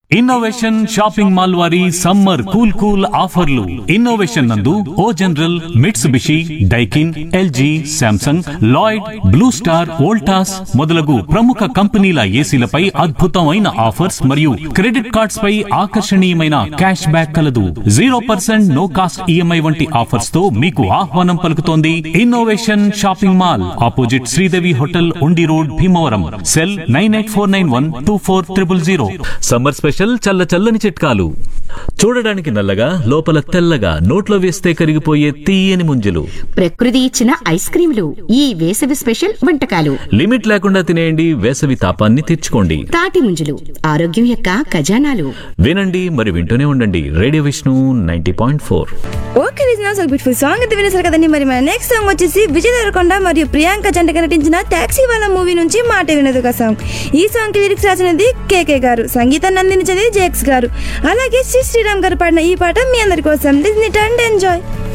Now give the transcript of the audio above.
innovation shopping mall వారి summer cool cool ఆఫర్లు innovation నందు O General Mitsubishi Daikin LG Samsung Lloyd Blue Star Voltas మొదలగు ప్రముఖ కంపెనీల ఏసీలపై అద్భుతమైన ఆఫర్స్ మరియు క్రెడిట్ కార్డ్స్ పై ఆకర్షణీయమైన క్యాష్ బ్యాక్ కలదు zero percent no cost EMI వంటి ఆఫర్స్ తో మీకు ఆహ్వానం పలుకుతోంది innovation shopping mall opposite Sridevi hotel Undi road Bhimavaram cell nine eight four nine one two four triple zero summer special చల్ల చల్లని చిట్కాలు చూడడానికి నల్లగా లోపల తెల్లగా నోట్లో వేస్తే కరిగిపోయే తీయని ముంజలు ప్రకృతి ఇచ్చిన ఐస్ క్రీంలు ఈ వేసవి స్పెషల్ వంటకాలు లిమిట్ లేకుండా తినేయండి వేసవి తాపాన్ని తీర్చుకోండి తాటి ముంజలు ఆరోగ్యం యొక్క ఖజానాలు వినండి మరి వింటూనే ఉండండి radio Vishnu ninety point four okay listeners ఒక బ్యూటిఫుల్ సాంగ్ అయితే వినేసారు కదండి మరి మన నెక్స్ట్ సాంగ్ వచ్చేసి విజయ్ దేవరకొండ మరియు ప్రియాంక జంటగా నటించిన టాక్సీ వాళ్ళ మూవీ నుంచి మాట వినదు ఒక సాంగ్ ఈ సాంగ్ కి లిరిక్స్ రాసినది కేకే గారు సంగీతాన్ని అందించేది జేక్స్ గారు అలాగే శ్రీ శ్రీరామ్ గారు పాడిన ఈ పాట మీ అందరి కోసం లిజన్ ఇట్ అండ్ ఎంజాయ్